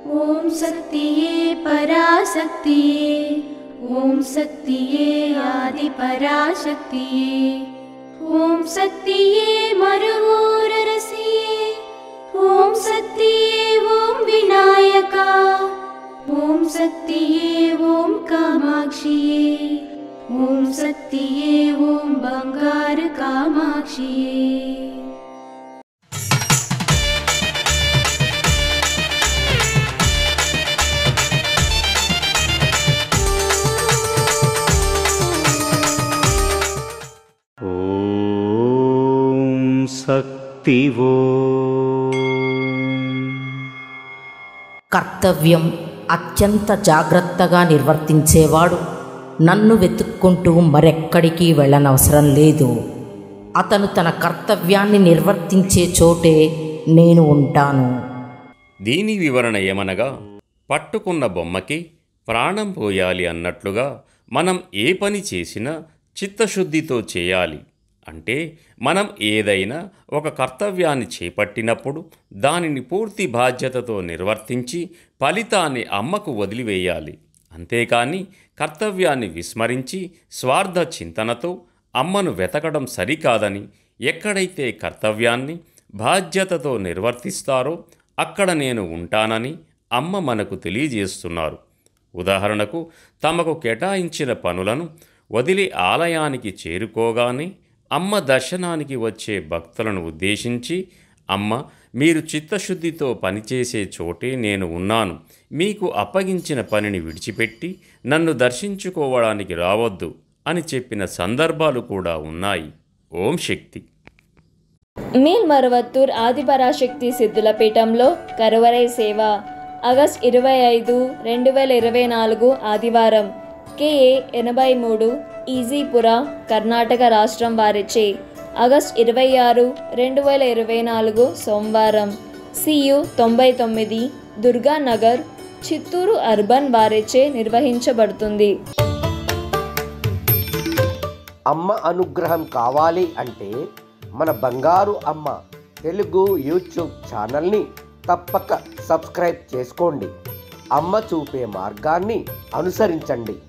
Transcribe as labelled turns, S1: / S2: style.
S1: ॐ शक्तिये पराशक्तिये ॐ शक्तिये आदिपराशक्तिये ॐ शक्तिये मरुवोररसिये ॐ शक्तिये ॐ विनायका ॐ शक्तिये ॐ कामाक्षिये ॐ शक्तिये ॐ बङ्गारकामाक्षिये
S2: ॐ शक्तिवो
S3: కర్తవ్యం అత్యంత జాగ్రత్తగా నిర్వర్తించేవాడు నన్ను వెతుక్కుంటూ మరెక్కడికి వెళ్ళనవసరం లేదు అతను తన కర్తవ్యాన్ని నిర్వర్తించే చోటే నేను ఉంటాను
S4: దీని వివరణ ఏమనగా పట్టుకున్న బొమ్మకి ప్రాణం పోయాలి అన్నట్లుగా మనం ఏ పని చేసినా చిత్తశుద్ధితో చేయాలి అంటే మనం ఏదైనా ఒక కర్తవ్యాన్ని చేపట్టినప్పుడు దానిని పూర్తి బాధ్యతతో నిర్వర్తించి ఫలితాన్ని అమ్మకు వదిలివేయాలి అంతేకాని కర్తవ్యాన్ని విస్మరించి స్వార్థ చింతనతో అమ్మను వెతకడం సరికాదని ఎక్కడైతే కర్తవ్యాన్ని బాధ్యతతో నిర్వర్తిస్తారో అక్కడ నేను ఉంటానని అమ్మ మనకు తెలియజేస్తున్నారు ఉదాహరణకు తమకు కేటాయించిన పనులను వదిలి ఆలయానికి చేరుకోగానే అమ్మ దర్శనానికి వచ్చే భక్తులను ఉద్దేశించి అమ్మ మీరు చిత్తశుద్ధితో పనిచేసే చోటే నేను ఉన్నాను మీకు అప్పగించిన పనిని విడిచిపెట్టి నన్ను దర్శించుకోవడానికి రావద్దు అని చెప్పిన సందర్భాలు కూడా ఉన్నాయి ఓం శక్తి
S5: మేల్మరువత్తూర్ ఆదిపరాశక్తి సిద్ధుల పీఠంలో కరువరై సేవ ఆగస్ట్ ఇరవై ఐదు రెండు వేల ఇరవై నాలుగు ఆదివారం కేఏ ఎనభై మూడు ఈజీపుర కర్ణాటక రాష్ట్రం వారిచే ఆగస్ట్ ఇరవై ఆరు రెండు వేల ఇరవై నాలుగు సోమవారం సియు తొంభై తొమ్మిది దుర్గానగర్ చిత్తూరు అర్బన్ వారిచే నిర్వహించబడుతుంది
S6: అమ్మ అనుగ్రహం కావాలి అంటే మన బంగారు అమ్మ తెలుగు యూట్యూబ్ ఛానల్ని తప్పక సబ్స్క్రైబ్ చేసుకోండి అమ్మ చూపే మార్గాన్ని అనుసరించండి